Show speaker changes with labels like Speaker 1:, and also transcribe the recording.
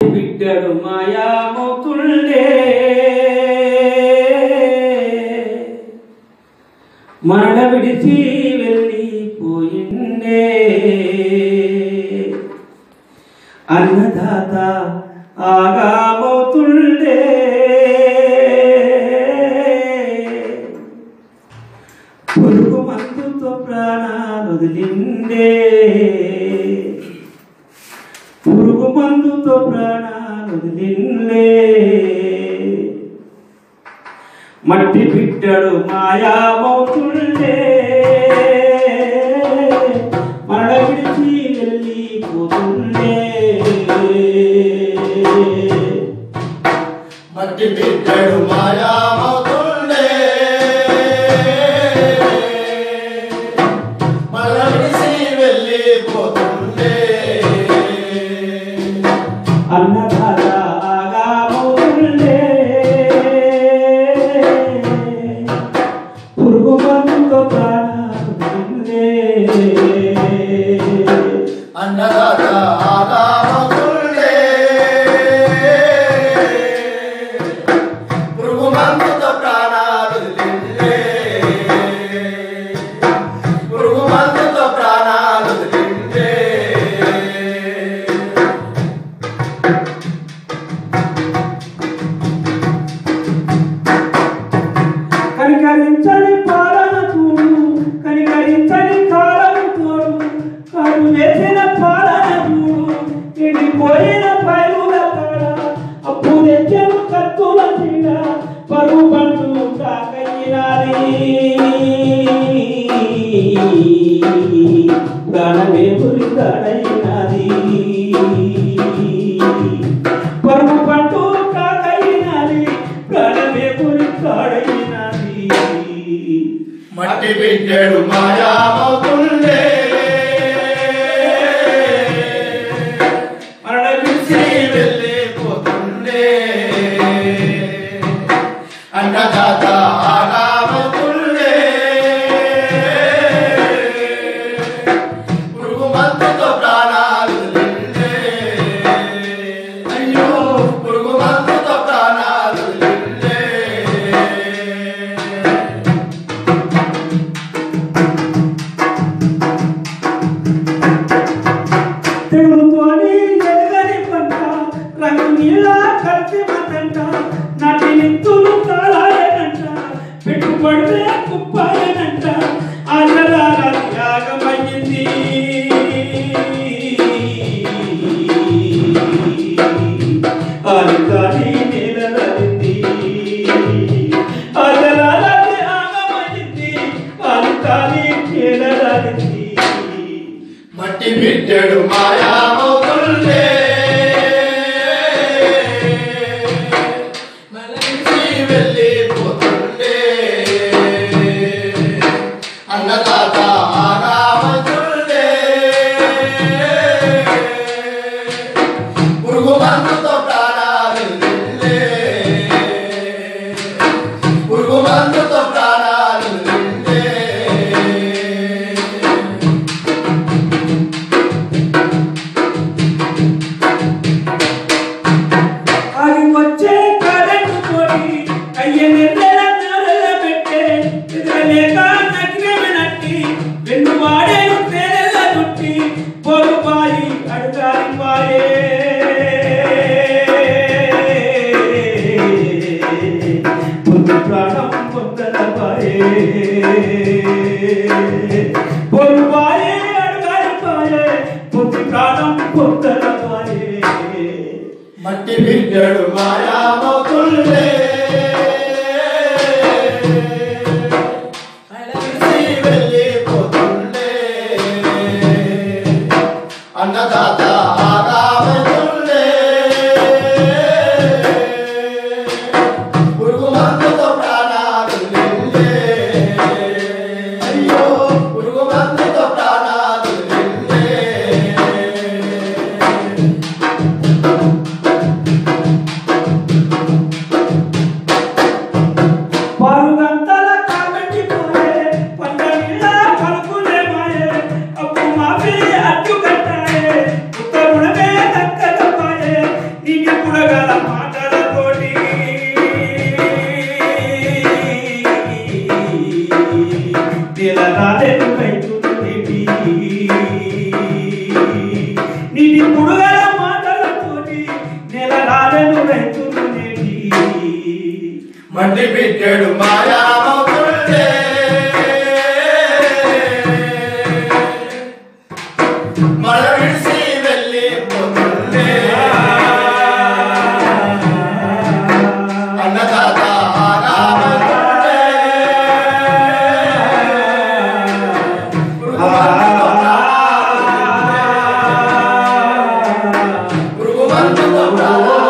Speaker 1: బిడ్డడు మాయామవుతుండే మరణ విడిచి వెళ్ళిపోయిండే అన్నదాత ఆగామవుతుండే పురుగు మందుతో ప్రాణాలు వదిలిండే పురుగు మందుతో ప్రాణాలు వదిలిండే మట్టి బిడ్డడు మాయామవుతుండే మరణ విడిచి వెళ్ళిపోతుండే
Speaker 2: మట్టి బిడ్డడు మాయామవుతుండే మన విడిసి వెళ్ళిపోతుండే
Speaker 1: అన్నదాత ఆగామవుతుండే పురుగు మందుతో ప్రాణాలు వదిలిండే
Speaker 2: అన్నదాత ఆగామవుతుండే పురుగు మందుతో ప్రాణాలు వదిలిండే పురుగు మందుతో ప్రాణాలు వదిలిండే
Speaker 1: కనికరించని పాలన తోడు కనికరించని కాలం తోడు కరు వేసిన పాలన తోడు ఎండిపోయిన పైరుల కాడ అప్పు తెచ్చను కత్తుల తీడ పరువు పండు కాకయ్యినాది ప్రాణమే పురి కాడైనది పరువు పండు కాకయ్యినది ప్రాణమే పురి కాడైనది
Speaker 2: మట్టి బిడ్డడు మాయామవుతుండే
Speaker 1: మరణ
Speaker 2: విడిసి వెళ్ళిపోతుండే అన్నదాత ఆగామవుతుండే పురుగు మందుతో ప్రాణాలు వదిలిండే. అయ్యో పురుగు మందుతో ప్రాణాలు వదిలిండే.
Speaker 1: తెగులుతోని ఎదగని పంట రంగు నీళ్ళ కలిసి మతంట నటి నిత్తులు కాలాయనంట పెట్టుబడితే కుప్పాయనంట అన్నదాన త్యాగమయ్యింది అది కానీ నేలరింది అన్నదాన త్యాగమయ్యింది అది కానీ నేలరింది
Speaker 2: మట్టి బిడ్డడు మాయామవుతుండే మలసి వెళ్ళిపోతుండే అన్నదాత ఆగామవుతుండే పురుగు మందుతో ప్రాణాలు వదిలిండే. పురుగు మందుతో ప్రాణాలు వదిలిండే.
Speaker 1: అది వచ్చే కరెంటు తోటి అయ్య నిర్ణయ నెలల పెట్టే ఎదురలేక నగ్నమి నట్టి వెన్ను వాడేను తేనెల చుట్టి పొరుపాయి అడుగారి పాయే పొద్దు ప్రాణం పొందల పాయే పొరుపాయే అడుగారి పాయే పొద్దు ప్రాణం పొందల పాయే
Speaker 2: మట్టి బిడ్డడు మాయామవుతుండే అలసి వెళ్ళిపోతుండే అన్నదాత ఆగామవుతుండే పురుగు మందుతో ప్రాణాలు నిండే అయ్యో పురుగు మందుతో ప్రాణాలు నిండే
Speaker 1: మాటలతోటి నెల రాలేదు రైతులు నేటి నీటి పుడుగల మాటలతోటి నెల రాలేదు రైతులు నేటి
Speaker 2: మట్టి బిడ్డడు మాయామవుతుంటే మడ విడిసి వెళ్ళి పోతుంటే అన్నదాత ఆరామవుతుంటే పురుగు మందుతో ప్రాణాలు